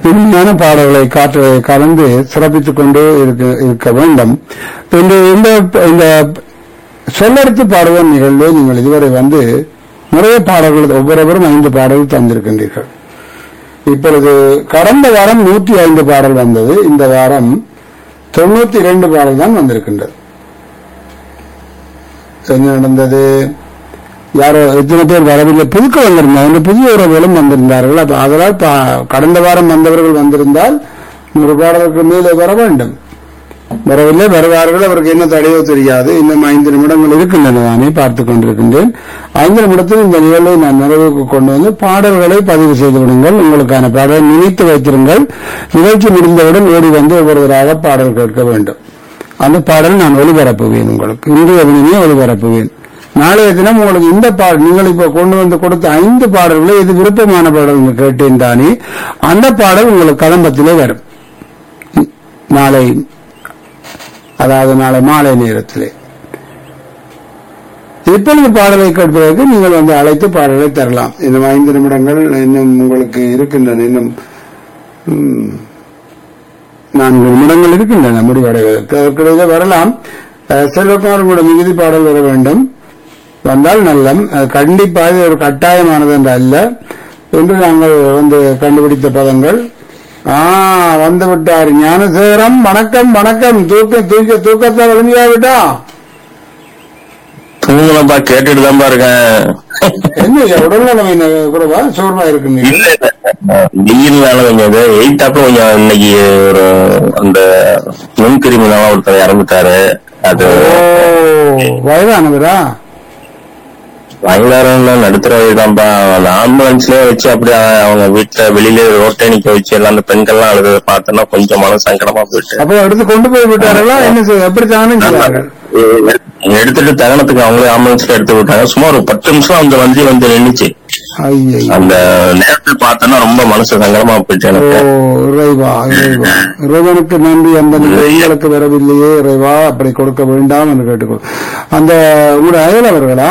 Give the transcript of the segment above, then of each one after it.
இனிமையான பாடல்களை காற்று கலந்து சிறப்பித்துக் கொண்டு இருக்க இருக்க வேண்டும் இந்த இந்த இந்த சொல்லெடுத்து பாடுவோம் நிகழ்வில் நீங்கள் இதுவரை வந்து நிறைய பாடல்கள் ஒவ்வொருவரும் ஐந்து பாடல்கள் தந்திருக்கின்றீர்கள் இப்பொழுது கடந்த வாரம் நூற்றி ஐந்து பாடல் வந்தது இந்த வாரம் தொண்ணூத்தி இரண்டு பாடல் தான் வந்திருக்கின்றது என்ன நடந்தது யாரோ எத்தனை பேர் வரவில்லை புதுக்க வந்திருந்தாங்க புதிய உறவுகளும் வந்திருந்தார்கள் அப்ப அதனால் பா- கடந்த வாரம் வந்தவர்கள் வந்திருந்தால் நூறு பாடலுக்கு மேலே வர வேண்டும் வரவில்லை வருவார்கள் அவருக்கு என்ன தடையோ தெரியாது இன்னும் ஐந்து நிமிடங்கள் இருக்கின்றன நானே பார்த்துக் கொண்டிருக்கின்றேன் ஐந்து நிமிடத்தில் இந்த நிகழ்வை நான் நிறைவுக்கு கொண்டு வந்து பாடல்களை பதிவு செய்து விடுங்கள் உங்களுக்கான பாடலை நினைத்து வைத்திருங்கள் நிகழ்ச்சி முடிந்தவுடன் ஓடி வந்து ஒவ்வொருவராக பாடல் கேட்க வேண்டும் அந்த பாடல் நான் ஒளிபரப்புவேன் உங்களுக்கு இன்றைய தினமே ஒளிபரப்புவேன் நாளைய தினம் உங்களுக்கு இந்த பாடல் நீங்கள் இப்ப கொண்டு வந்து கொடுத்த ஐந்து பாடல்களை இது விருப்பமான பாடல் என்று கேட்டேன் தானே அந்த பாடல் உங்களுக்கு கதம்பத்திலே வரும் நாளை அதாவது நாளை மாலை நேரத்திலே இப்பொழுது பாடலை கேட்பதற்கு நீங்கள் வந்து அழைத்து பாடலை தரலாம் இன்னும் ஐந்து நிமிடங்கள் இன்னும் உங்களுக்கு இருக்கின்றன இன்னும் ம், நான்கு நிமிடங்கள் இருக்கின்றன முடிவடைவதற்கு அதற்கிடையே வரலாம் அஹ், செல்வகுமார் உங்களோட மிகுதி பாடல் வர வேண்டும் வந்தால் நல்லம் அது கண்டிப்பாக இது ஒரு கட்டாயமானது என்று அல்ல என்று நாங்கள் வந்து கண்டுபிடித்த பதங்கள் ஆ வந்து விட்டார் ஞானசேகரம் வணக்கம் வணக்கம் தூக்க தூக்க தூக்கத்தை விழுந்தியாவிட்டா தூங்கலப்பா கேட்டுட்டு தான்ப்பா இருக்கேன் என்ன உடல்நலம் என்ன குறைவா சோர்வா இருக்கு இல்ல வெயில்னால கொஞ்சம் இது எயிட் அப்ப கொஞ்சம் இன்னைக்கு ஒரு அந்த நுண்கிருமினால ஒருத்தர் இறந்துட்டாரு அது வயதானவரா வயலாரம் நடுத்தர வயதுதான்ப்பா அந்த ஆம்புலன்ஸ்லயே வச்சு அப்படியே அவங்க வீட்டுல வெளியில ரோட்டை நிக்க வச்சு எல்லாம் அந்த பெண்கள்லாம் அழுத பார்த்தோன்னா கொஞ்சம் மன சங்கடமா போயிட்டு அப்போ எடுத்து கொண்டு போய் விட்டார்களா என்ன செய்ய எப்படி தானே செய்வார்கள் எடுத்துட்டு தகனத்துக்கு அவங்களே ஆம்புலன்ஸ்ல எடுத்து விட்டாங்க சும்மா ஒரு பத்து நிமிஷம் அந்த வண்டி வந்து நின்னுச்சு ஐயோ அந்த நேரத்தில் பார்த்தோன்னா ரொம்ப மனசு சங்கடமா போயிட்டு ஓ எனக்கு இறைவா இறைவா இறைவனுக்கு நன்றி அந்த நிலை உங்களுக்கு வரவில்லையே இறைவா அப்படி கொடுக்க வேண்டாம் என்று கேட்டுக்கொள் அந்த உங்களுடைய அயலவர்களா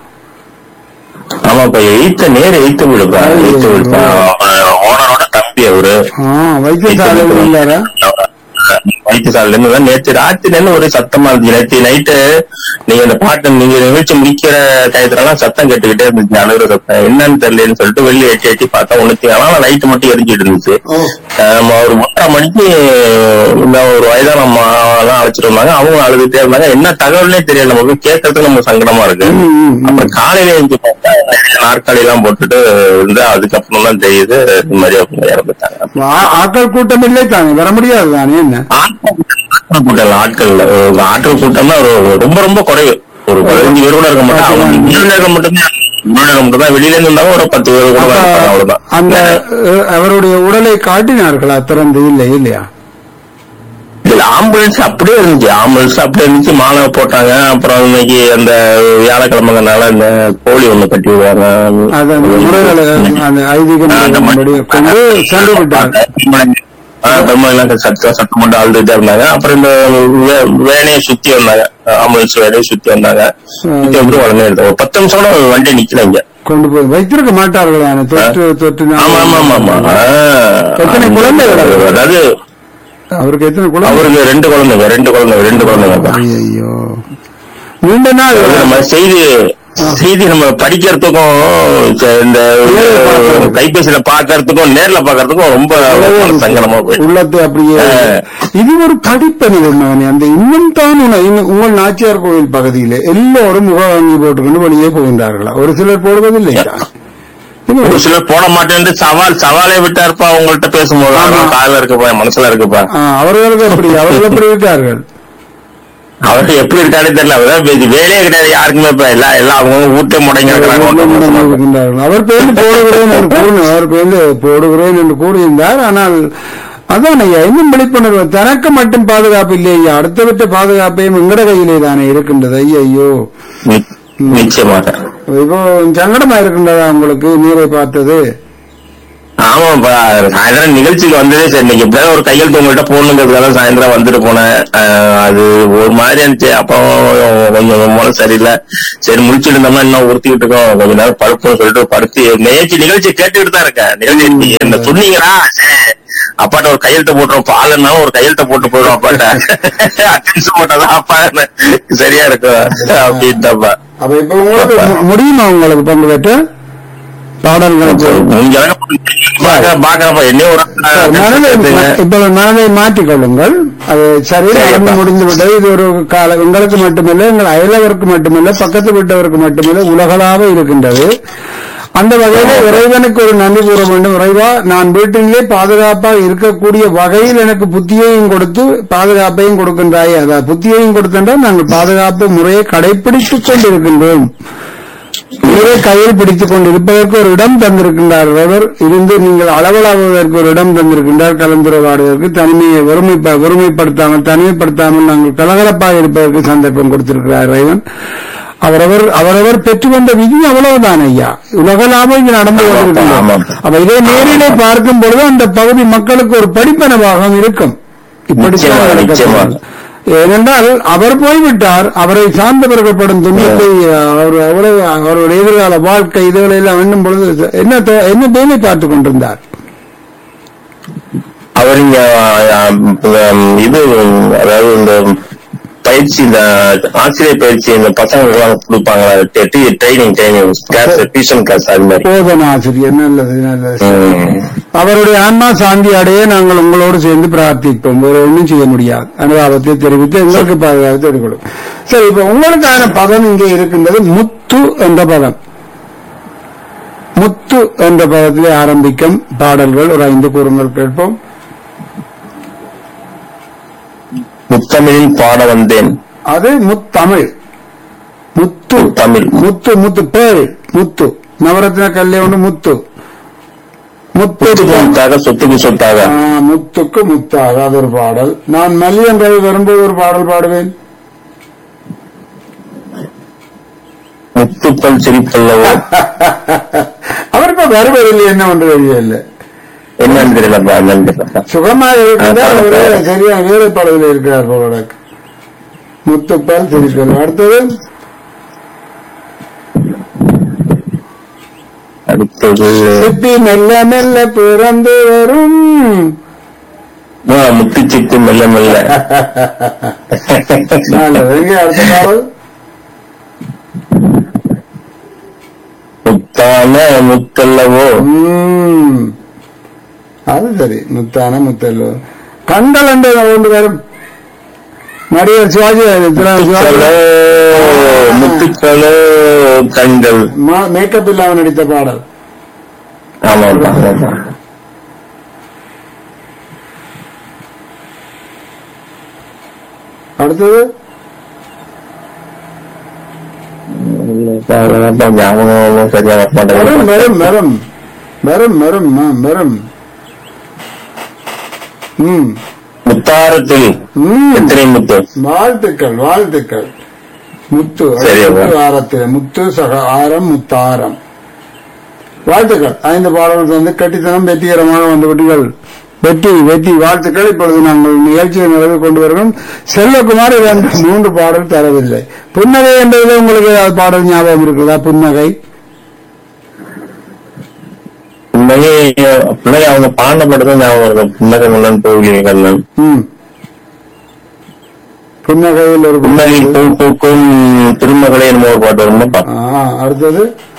ஆமா இப்ப எயித்த நேர எயித்த விடுப்பா எயித்த விடுப்பா ஓனரோட தம்பி அவரு ஆ வைத்தியசாலையில் இல்லாரா வைத்தியசாலையில இருந்து தான் நேற்று ராத்திரில இருந்து ஒரு சத்தமா இருந்துச்சு நேற்று நைட்டு நீங்க அந்த பாட்டு நீங்க நிகழ்ச்சி முடிக்கிற டயத்துலலாம் சத்தம் கேட்டுக்கிட்டே இருந்துச்சு அழுகுற சத்தம் என்னன்னு தெரியலன்னு சொல்லிட்டு வெளியே எட்டி எட்டி பார்த்தா ஒண்ணு ஆனா லைட் மட்டும் எரிஞ்சிட்டு இருந்துச்சு ஓ அஹ் நம்ம ஒரு ஒன்றரை மணிக்கு இந்த ஒரு வயதான அம்மா எல்லாம் அழைச்சிட்டு வந்தாங்க அவங்க அழுதுட்டே இருந்தாங்க என்ன தகவல்னே தெரியல நமக்கு கேட்கறதுக்கு நம்ம சங்கடமா இருக்கு ம், ம், ம். அப்புறம் காலையில எழுந்து பார்த்தா நிறைய நாற்காலி எல்லாம் போட்டுட்டு இருந்தா அதுக்கப்புறம் தான் தெரியுது இந்த மாதிரி அவங்க இறந்துட்டாங்க ஆ- ஆட்கள் கூட்டம் இல்லை தானே வர முடியாது தானே என்ன ஆட்கள் கூட்டம் ஆட்கள் இல்ல. ஆட்கள் கூட்டம்னா ஒரு- ரொம்ப ரொம்ப குறைவு ஒரு பதினஞ்சு பேர் கூட இருக்க மாட்டாங்க அவங்க விருந்தினர்கள் மட்டும்தான் விருந்தினர்கள் மட்டும்தான் வெளியில இருந்து இருந்தாலும் ஒரு பத்து பேர் கூட அப்ப இருப்பாங்க அவ்வளவுதான் அந்த அஹ், அவருடைய உடலை காட்டினார்களா திறந்து இல்லை இல்லையா இல்ல ஆம்புலன்ஸ் அப்படியே இருந்துச்சு ஆம்புலன்ஸ் அப்படியே இருந்துச்சு மாலை போட்டாங்க அப்புறம் இன்னைக்கு அந்த வியாழக்கிழமைனால இந்த கோழி ஒண்ணு கட்டி விடுவாங்க அது அந்த முறைகளை அந்த ஐதீகம் படி கொண்டு சென்று விட்டார் பெருமாள் சட்டம் சட்டம் மட்டும் அழுதுட்டே இருந்தாங்க அப்புறம் இந்த வே- வேனையை சுத்தி வந்தாங்க ஆம்புலன்ஸ் வேலையை சுத்தி வந்தாங்க சுத்தி வந்து உடனே எடுத்தாங்க ஒரு பத்து நிமிஷம் கூட வண்டி நிக்கல இங்க கொண்டு போய் வைத்திருக்க மாட்டார்களா தொற்று தொற்று ஆமா ஆமா ஆமா ஆமா ஆ. எத்தனை குழந்தைகள்? அதாவது அவருக்கு எத்தனை குழந்தை அவருக்கு ரெண்டு குழந்தைங்க ரெண்டு குழந்தைங்க ரெண்டு குழந்தைங்க ஐயோ நீண்ட நாள் அதாவது நம்ம செய்தி செய்தி நம்ம படிக்கிறதுக்கும் ச- இந்த கைபேசியில பாக்குறதுக்கும் நேர்ல பாக்குறதுக்கும் ரொம்ப சங்கடமா போயிடுச்சு உள்ளத்தை அப்படியே ஆ. இது ஒரு படிப்பனிது மகனே அந்த இன்னும் தான் உன- இன்னும் உங்கள் நாச்சியார் கோவில் பகுதியிலே எல்லோரும் முகவாங்கி போட்டுக்கொண்டு வெளியே போகின்றார்களா ஒரு சிலர் போடுவதில்லையா இது ஒரு சிலர் போட மாட்டேன்னு சவால் சவாலே விட்டாருப்பா உங்கள்ட்ட பேசும்போது ஆமா. காதுல இருக்குப்பா என் மனசுல இருக்குப்பா ஆ, அவர்களுக்கு எப்படி அவர்கள் எப்படி இருக்கார்கள் அவர் எப்படி இருக்கானே தெரியல அவர்தான் பேசி வேலையே கிடையாது யாருக்குமே இப்ப எல்லாம் எல்லாம் அவங்க வீட்டை முடங்கி இருக்கிறாங்க இருக்கின்றார்கள். அவர் பேருந்து போடுகிறேன் என்று கூறினார் அவர் பேருந்து போடுகிறேன் என்று கூறியிருந்தார் ஆனால் அதான் ஐயா இன்னும் விழிப்புணர்வு தனக்கு மட்டும் பாதுகாப்பு இல்லை ஐயா அடுத்தவிட்ட பாதுகாப்பையும் எங்கட கையிலே தானே இருக்கின்றது ஐயோ நி- நிச்சயமாக இப்போ சங்கடமா இருக்கின்றதா உங்களுக்கு நீரை பார்த்தது ஆமாப்பா சாயந்தரம் நிகழ்ச்சிக்கு வந்ததே சரி இன்னைக்கு எப்படியாவது ஒரு கையெழுத்து உங்கள்கிட்ட போகணுங்கிறதுக்காக சாயந்தரம் வந்துட்டு போனேன் ஆஹ் அது ஒரு மாதிரி இருந்துச்சு அப்போ கொஞ்சம் மன சரியில்லை சரி முடிச்சுட்டு இருந்தோம்னா இன்னும் உறுத்திக்கிட்டு இருக்கோம் கொஞ்ச நேரம் படுப்போம்னு சொல்லிட்டு படுத்து நேற்று நிகழ்ச்சி கேட்டுக்கிட்டு தான் இருக்கேன் நிகழ்ச்சி என்ன சொன்னீங்களா சரி அப்பாட்ட ஒரு கையெழுத்து போட்டுரும் பாலுன்னாலும் ஒரு கையெழுத்து போட்டு போயிடும் அப்பாட்ட அட்டன்ஸ் போட்டாதான் அப்பா சரியா இருக்கும் அப்படின்ட்டப்பா அப்ப இப்ப உங்களுக்கு மு- முடியுமா உங்களுக்கு பங்கு பெற்று பாடல்களுக்கு நீங்க வேணா பாக்க- பாக்கறப்ப என்ன ஒரு மனதை இப்ப மனதை மாற்றிக் கொள்ளுங்கள் அது சரி சரி, நடந்து அப்பா. முடிந்து விட்டது இது ஒரு கால உங்களுக்கு மட்டுமில்லை எங்கள் அயலவருக்கு மட்டுமில்லை பக்கத்து வீட்டவருக்கு மட்டுமில்லை உலகளாக இருக்கின்றது அந்த வகையில இறைவனுக்கு ஒரு நன்றி கூற வேண்டும் இறைவா நான் வீட்டிலே பாதுகாப்பாக இருக்கக்கூடிய வகையில் எனக்கு புத்தியையும் கொடுத்து பாதுகாப்பையும் கொடுக்கின்றாய் அதாவது புத்தியையும் கொடுத்தென்றால் நாங்கள் பாதுகாப்பு முறையை கடைபிடித்துக் கொண்டிருக்கின்றோம் நீரை கையில் பிடித்துக் கொண்டிருப்பதற்கு ஒரு இடம் தந்திருக்கின்றார் இறைவர் இருந்து நீங்கள் அளவலாவதற்கு ஒரு இடம் தந்திருக்கின்றார் கலந்துரையாடுவதற்கு தனிமையை வறுமை வறுமைப்படுத்தாமல் தனிமைப்படுத்தாமல் நாங்கள் கலகலப்பாக இருப்பதற்கு சந்தர்ப்பம் கொடுத்திருக்கிறார் இறைவன் அவரவர் அவரவர் பெற்று வந்த விதி அவ்வளவுதான் ஐயா உலகளாம இங்கு நடந்து ஆமாம், கொண்டிருக்கின்றோம் ஆமாம். அப்ப இதை நேரிலே பார்க்கும் பொழுது அந்த பகுதி மக்களுக்கு ஒரு படிப்பனவாக இருக்கும் இப்படித்தான் நிச்சயமா, நடக்கப் நிச்சயமா. போகிறது. ஏனென்றால் அவர் போய்விட்டார் அவரை சார்ந்தவர்கள் படும் துன்பத்தை அவர் அவ்வளவு அவருடைய எதிர்கால வாழ்க்கை இதுகளை எல்லாம் எண்ணும் பொழுது என்ன தோ- என்ன வேலை பார்த்துக் கொண்டிருந்தார் அவர் இங்க ஆம், இது அதாவது இந்த பயிற்சி இந்த ஆசிரியர் பயிற்சி இந்த பசங்களுக்கு எல்லாம் கொடுப்பாங்களா training training class tuition class அது மாதிரி போதன ஆசிரியர் நல்லது நல்லது ம். அவருடைய ஆன்மா சாந்தி அடைய நாங்கள் உங்களோடு சேர்ந்து பிரார்த்திப்போம் வேற ஒன்றும் செய்ய முடியாது அனுதாபத்தை தெரிவித்து எங்களுக்கு பாதுகாப்பு எடுக்கணும் சரி இப்ப உங்களுக்கான பதம் இங்கே இருக்கின்றது முத்து என்ற பதம் முத்து என்ற பதத்திலே ஆரம்பிக்கும் பாடல்கள் ஒரு ஐந்து கூறுங்கள் கேட்போம் முத்தமிழில் பாட வந்தேன் அது முத்தமிழ் முத்து தமிழ் முத்து முத்து பேர் முத்து நவரத்ன கல்லே ஒன்று முத்து முத்து முத்துக்கு முத்தாக சொத்துக்கு சொத்தாக ஆ, முத்துக்கு முத்தாக அது ஒரு பாடல் நான் மல்லியன் ரவி வரும்போது ஒரு பாடல் பாடுவேன் முத்துக்கள் சிரிப்பல்லவோ அவர் இப்ப வருவதில்லை என்ன ஒன்று தெரியவில்லை என்னன்னு தெரியலப்பா என்னன்னு தெரியலப்பா சுகமாக இருக்கின்றார் அவரே சரியா வேறு படவில் இருக்கிறார் போல முத்துப்பால் சிரிப்பல் அடுத்தது அடுத்தது சிப்பி மெல்ல மெல்ல பிறந்து வரும் ஆ, முத்து சித்து மெல்ல மெல்ல நல்லது. எங்கே அடுத்த பாடல் முத்தான முத்தல்லவோ ம். அது சரி முத்தான முத்தல்லோ கண்கள் என்று ஒன்று வரும் நடிகர் சிவாஜி சிவாஜி முத்துக்களோ முத்துக்களோ கண்கள் மேக்கப் இல்லாமல் நடித்த பாடல் ஆமாப்பா ஆமாப்பா அடுத்தது அவ்வளவுதான்ப்பா, ஞாபகம் சரியா வர மெரும் மாட்டேங்குது மெரும் மெரும் மெரும் மெரும் ஆ, மெரும் ம் முத்தாரத்தில் ம் எத்தனை முத்து வாழ்த்துக்கள் வாழ்த்துக்கள் முத்து சரி, அப்பா. முத்து ஆரத்தில் முத்து சக ஆரம் முத்தாரம் வாழ்த்துக்கள் ஐந்து பாடல்கள் வந்து கட்டித்தனம் வெற்றிகரமாக வந்து விட்டீர்கள் வெற்றி வெற்றி வாழ்த்துக்கள் இப்பொழுது நாங்கள் நிகழ்ச்சியை நிறைவு கொண்டு வருகிறோம் செல்வகுமார் இரண்டு மூன்று பாடல் தரவில்லை புன்னகை என்பதில் உங்களுக்கு ஏதாவது பாடல் ஞாபகம் இருக்குதா புன்னகை உண்மையே பிள்ளை அவங்க பாண்ட மட்டும் ஞாபகம் இருக்கும் புன்னகை முன்னன் கோவிலில் கண்ணன் ம் புன்னகையில் ஒரு புன்னகை பூ பூக்கும் திருமகளே என்னமோ ஒரு பாட்டு வருமாப்பா ஆ, அடுத்தது